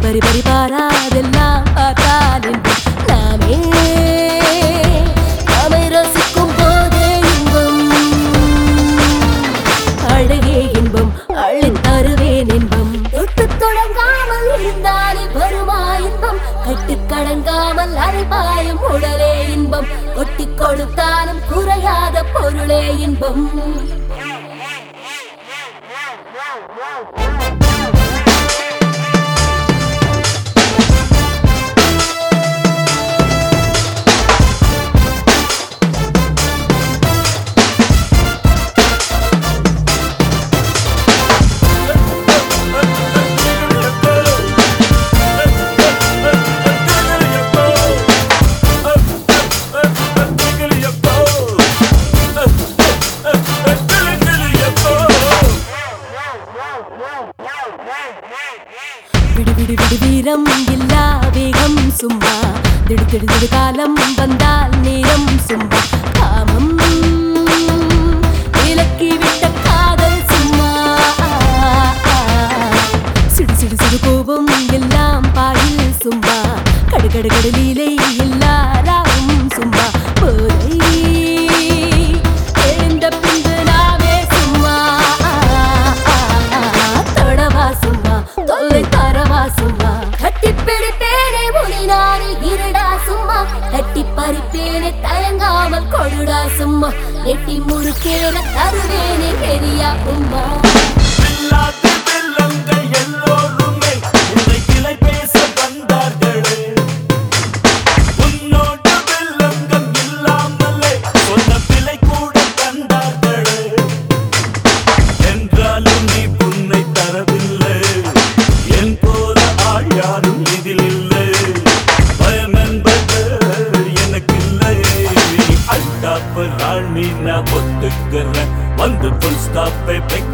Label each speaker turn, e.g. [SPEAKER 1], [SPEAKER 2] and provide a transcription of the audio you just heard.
[SPEAKER 1] பரி பரி பாராதெல்லாம் பார்த்தால் இன்பம் நாமே நாமே ரசிக்கும் போதே இன்பம் அழகே இன்பம் அள்ளித் தருவேன் இன்பம் தொட்டு தொடங்காமல் இருந்தாலே வருமா இன்பம் கட்டுக் கடங்காமல் அரைபாயும் உடலே இன்பம் கொட்டிக் கொடுத்தாலும் குறையாத பொருளே இன்பம் விடு விடு விடு வீரம் இல்லா வேகம் சும்மா திடு திடு திடு காலம் வந்தால் நேரம் சும்மா காமம் விலக்கி விட்ட காதல் சும்மா சிடு சிடு சிடு கோபம் எல்லாம் பாயில் சும்மா கடு கடு கடு லீலை எல்லாராவும் சும்மா போதை எழுந்த பின்பு நாவே சும்மா தொடவா சும்மா தொல்லை தரவா சும்மா கட்டி பிடிப்பேனே முனினாரு இருடா சும்மா கட்டி பறிப்பேனே தயங்காமல் கொடுடா சும்மா எட்டி முறுக்கேன தருவேனே பெரியா உம்மா
[SPEAKER 2] இல்லாத வெள்ளங்கள் எல்லோருமே உன்னை கிளை பேச வந்தார்களே உன்னோடு வெள்ளங்கள் இல்லாமலே சொன்ன பிழை கூட கண்டார்களே என்றாலும் நீ புன்னை தரவில்லை என் போல ஆள் யாரும் இதில் இல்லை பயம் என்பது எனக்கில்லை அட்டாப்பு ராணி நான் ஒத்துக்கிறேன் வந்து புல் ஸ்டாப்பை